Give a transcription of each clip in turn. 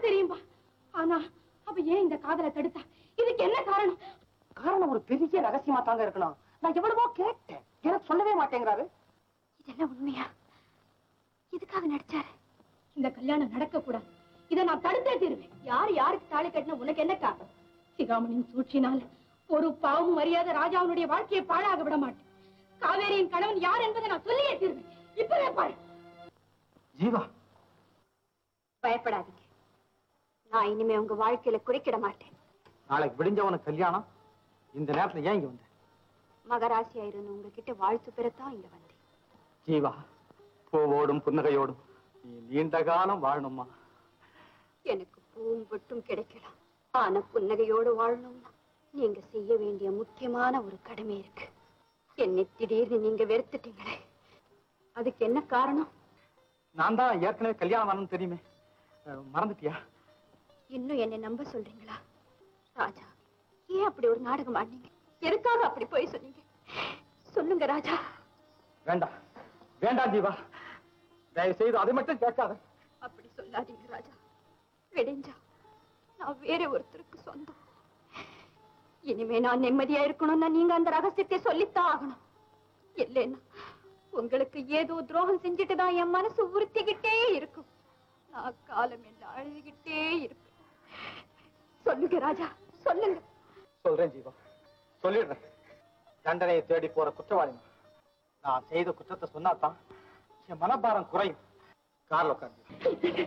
தெரியும்பா ஆனா அவ ஏன் இந்த காதலை தடுத்தா இதுக்கு என்ன காரணம் காரணம் ஒரு பெரிய ரகசியமா தாங்க இருக்கணும் நான் எவ்வளவோ கேட்டேன் எனக்கு சொல்லவே மாட்டேங்கிறாரு இதெல்லாம் உண்மையா எதுக்காக நடிச்சாரு இந்த கல்யாணம் நடக்க கூடாது இதை நான் தடுத்தே தீருவேன் யார் யாருக்கு தாலி கட்டின உனக்கு என்ன காரணம் சிகாமணியின் சூழ்ச்சினால ஒரு பாவம் அறியாத ராஜாவுடைய வாழ்க்கையை பாழாக விட மாட்டேன் காவேரியின் கணவன் யார் என்பதை நான் சொல்லியே தீருவேன் இப்பவே பாரு ஜீவா பயப்படாதீங்க நான் இனிமே உங்க வாழ்க்கையில குறுக்கிட மாட்டேன் நாளைக்கு விடிஞ்சவனுக்கு கல்யாணம் இந்த நேரத்துல ஏன் இங்க வந்த மகராசியா இருந்து உங்ககிட்ட வாழ்த்து பெறத்தான் இங்க வந்தேன் ஜீவா பூவோடும் புன்னகையோடும் நீ நீண்ட காலம் வாழணுமா எனக்கு பூவும் பொட்டும் கிடைக்கலாம் ஆனா புன்னகையோடு வாழணும்னா நீங்க செய்ய வேண்டிய முக்கியமான ஒரு கடமை இருக்கு என்னை திடீர்னு நீங்க வெறுத்துட்டீங்களே அதுக்கு என்ன காரணம் நான் தான் ஏற்கனவே கல்யாணம் ஆனு தெரியுமே அஹ், மறந்துட்டியா இன்னும் என்னை நம்ப சொல்றீங்களா ராஜா ஏன் அப்படி ஒரு நாடகம் ஆடினீங்க எதுக்காக அப்படி போய் சொன்னீங்க சொல்லுங்க ராஜா வேண்டாம் வேண்டாம் ஜீவா தயவு செய்து அதை மட்டும் கேட்காத அப்படி சொல்லாதீங்க ராஜா விடிஞ்சா நான் வேற ஒருத்தருக்கு சொந்தம் இனிமே நான் நிம்மதியா இருக்கணும்னா நீங்க அந்த ரகசியத்தை சொல்லித்தான் ஆகணும் இல்லைன்னா உங்களுக்கு ஏதோ துரோகம் செஞ்சுட்டு தான் என் மனசு உறுத்திக்கிட்டே இருக்கும் நான் காலம் எல்லாம் அழுதுகிட்டே இருப்பேன் சொல்லுங்க ராஜா சொல்லுங்க சொல்றேன் ஜீவா சொல்லிடுறேன் தண்டனையை தேடி போற குற்றவாளி நான். நான் செய்த குற்றத்தை சொன்னாதான் என் மனபாரம் குறையும் கார்ல உட்காந்து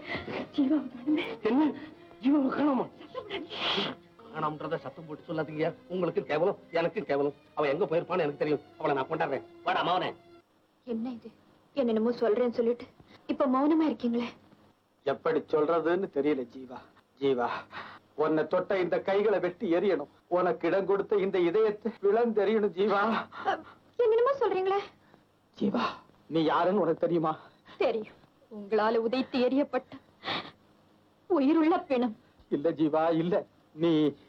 என்ன ஜீவன் காணாமா காணாமன்றத சத்தம் போட்டு சொல்லாதீங்க உங்களுக்கு கேவலம் எனக்கு கேவலம் அவன் எங்க போயிருப்பான்னு எனக்கு தெரியும் அவளை நான் கொண்டாடுறேன் வாடா மாவனே என்ன இது என்னென்னமோ சொல்றேன்னு சொல்லிட்டு இப்ப மௌனமா இருக்கீங்களே எப்படி சொல்றதுன்னு தெரியல ஜீவா ஜீவா உன்னை தொட்ட இந்த கைகளை வெட்டி எரியணும் உனக்கு இடம் கொடுத்த இந்த இதயத்தை விளந்தெறியணும் ஜீவா என்னென்னமோ சொல்றீங்களே ஜீவா நீ யாருன்னு உனக்கு தெரியுமா தெரியும் உங்களால உதைத்து எறியப்பட்ட உயிருள்ள பிணம் இல்ல ஜீவா இல்ல நீ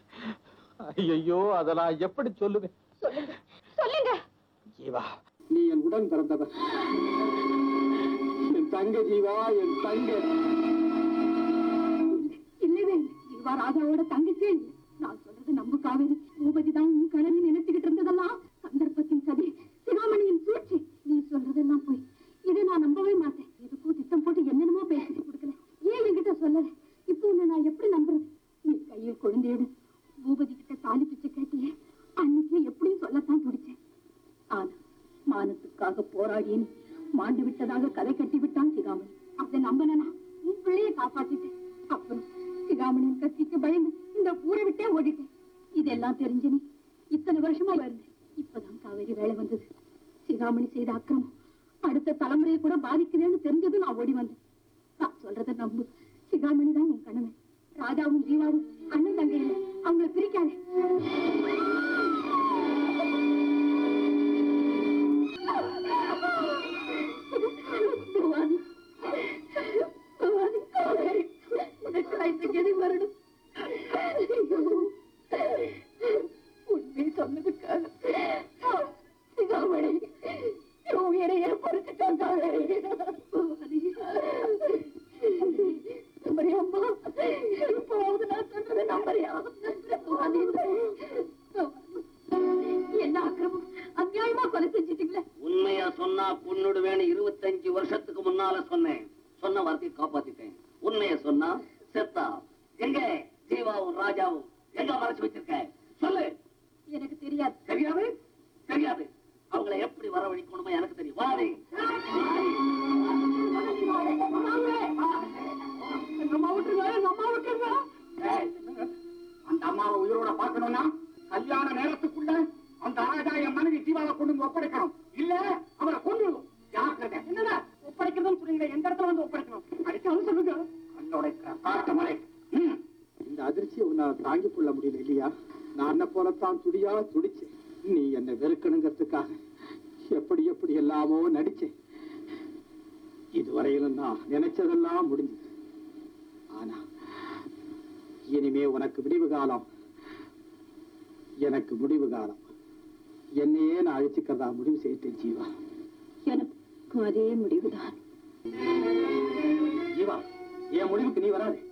ஐயோ அத நான் எப்படி சொல்லுவேன் சொல்லுங்க சொல்லுங்க ஜீவா நீ என் உடன் பிறந்தவன் என் தங்க ஜீவா என் தங்க இல்லவே இல்லை ஜீவா ராஜாவோட தங்கச்சே இல்லை நான் சொல்றது நம்ப காவேரி பூபதி தான் உன் கணவன் நினைச்சுக்கிட்டு இருந்ததெல்லாம் சந்தர்ப்பத்தின் சதி சிகாமணியின் சூழ்ச்சி நீ சொல்றதெல்லாம் போய் இதை நான் நம்பவே மாட்டேன் எதுக்கும் திட்டம் போட்டு என்னென்னமோ பேசிட்டு கொடுக்கல ஏன் என்கிட்ட சொல்லல இப்போ உன்னை நான் எப்படி நம்புறது நீ கையில் குழந்தையோடு பூபதி கிட்ட தாலி பிச்சை கேட்டியே அன்னைக்கு எப்படியும் சொல்லத்தான் துடிச்சேன் ஆனா மானத்துக்காக போராடி நீ மாண்டு விட்டதாக கதை கட்டி விட்டான் சிகாமணி அதை நம்பனா உன் பிள்ளைய காப்பாத்திட்டேன் அப்புறம் சிகாமணியின் கத்திக்கு பயந்து இந்த ஊரை விட்டே ஓடிட்டேன் இதெல்லாம் தெரிஞ்சு நீ இத்தனை வருஷமா இருந்தேன் இப்பதான் காவேரி வேலை வந்தது சிகாமணி செய்த அக்கிரமம் அடுத்த தலைமுறையை கூட பாதிக்குதேன்னு தெரிஞ்சது நான் ஓடி வந்தேன் நான் சொல்றத நம்பு சிகாமணி தான் உன் கணவன் ராஜாவும் ஜீவாவும் அண்ணன் தங்கை இல்லை அவங்களை பிரிக்காதே பவானி பவானி காவேரி உனக்கு வயசு கெதி வரணும் ஐயோ, உண்மை சொன்னதுக்காக சிகாமணி என் உயிரையே பொறுத்துட்டான் காவேரி பவானி நம்பறியா அம்மா எப்போது நான் சொல்றது நம்பறியா பவானி என்ன ஆக்கிரமம் அநியாயமா கொலை செஞ்சிட்டீங்களே உண்மையா சொன்னா பொண்ணுடுவேன்னு இருபத்தஞ்சு வருஷத்துக்கு முன்னால சொன்னேன் சொன்ன வார்த்தையை காப்பாத்திட்டேன் உண்மைய சொன்னா செத்தா எங்க ஜீவாவும் ராஜாவும் எங்க மறைச்சு வச்சிருக்க சொல்லு எனக்கு தெரியாது தெரியாது தெரியாது அவங்களை எப்படி வரவழைக்கணுமோ எனக்கு தெரியும் வாடி ஏய், அந்த அம்மாவை உயிரோட பார்க்கணும்னா கல்யாண நேரத்துக்குள்ள அந்த ராஜா என் மனைவி ஜீவாவை கொண்டு வந்து ஒப்படைக்கணும் இல்ல அவரை கொண்டுடும் ஜாக்கிரதை என்னடா ஒப்படைக்கிறதுன்னு சொல்றீங்க எந்த இடத்துல வந்து ஒப்படைக்கணும் அடிச்சாலும் சொல்லுங்க கண்ணோட காட்ட மலை ம் இந்த அதிர்ச்சியை உன்னால தாங்கிக் கொள்ள முடியல இல்லையா நான் என்ன போலத்தான் துடியா துடிச்சேன் நீ என்னை வெறுக்கணுங்கிறதுக்காக எப்படி எப்படி எல்லாமோ நடிச்சேன் இதுவரையிலும் நான் நினைச்சதெல்லாம் முடிஞ்சது ஆனா இனிமே உனக்கு விடிவு காலம் எனக்கு முடிவு காலம் என்னையே நான் அழிச்சுக்கிறதா முடிவு செய்துட்டேன் ஜீவா எனக்கும் அதே முடிவுதான் ஜீவா என் முடிவுக்கு நீ வராது